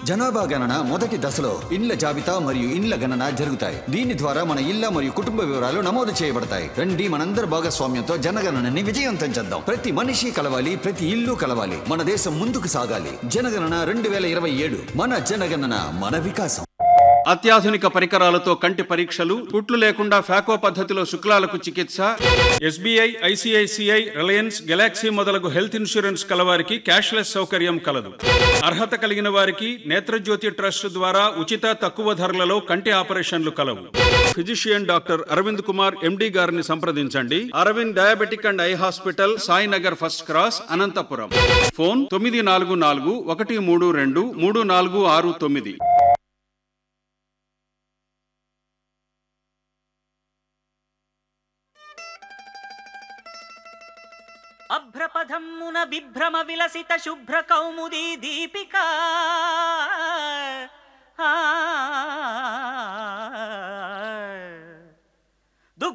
జనాభా గణన మొదటి దశలో ఇండ్ల జాబితా మరియు ఇండ్ల గణన జరుగుతాయి దీని ద్వారా మన ఇళ్ల మరియు కుటుంబ వివరాలు నమోదు చేయబడతాయి రండి మనందరి భాగస్వామ్యంతో జనగణనని విజయవంతం చేద్దాం ప్రతి మనిషి కలవాలి ప్రతి ఇల్లు కలవాలి మన దేశం ముందుకు సాగాలి జనగణన రెండు వేల ఇరవై ఏడు మన జనగణన మన వికాసం అత్యాధునిక పరికరాలతో కంటి పరీక్షలు కుట్లు లేకుండా ఫాకో పద్ధతిలో శుక్లాలకు చికిత్స ఎస్బీఐ ఐసిఐసిఐ రిలయన్స్ గెలాక్సీ మొదలగు హెల్త్ ఇన్సూరెన్స్ కలవారికి క్యాష్లెస్ సౌకర్యం కలదు అర్హత కలిగిన వారికి నేత్రజ్యోతి ట్రస్ట్ ద్వారా ఉచిత తక్కువ ధరలలో కంటి ఆపరేషన్లు కలవు physician doctor Aravind Kumar M D గారిని సంప్రదించండి Aravind diabetic and eye hospital Sainagar first cross Anantapuram phone తొమ్మిది నాలుగు నాలుగు ఒకటి మూడు రెండు మూడు నాలుగు ఆరు తొమ్మిది అభ్రపథమ్మున విభ్రమ విలసిత శుభ్ర కౌముదీ దీపికా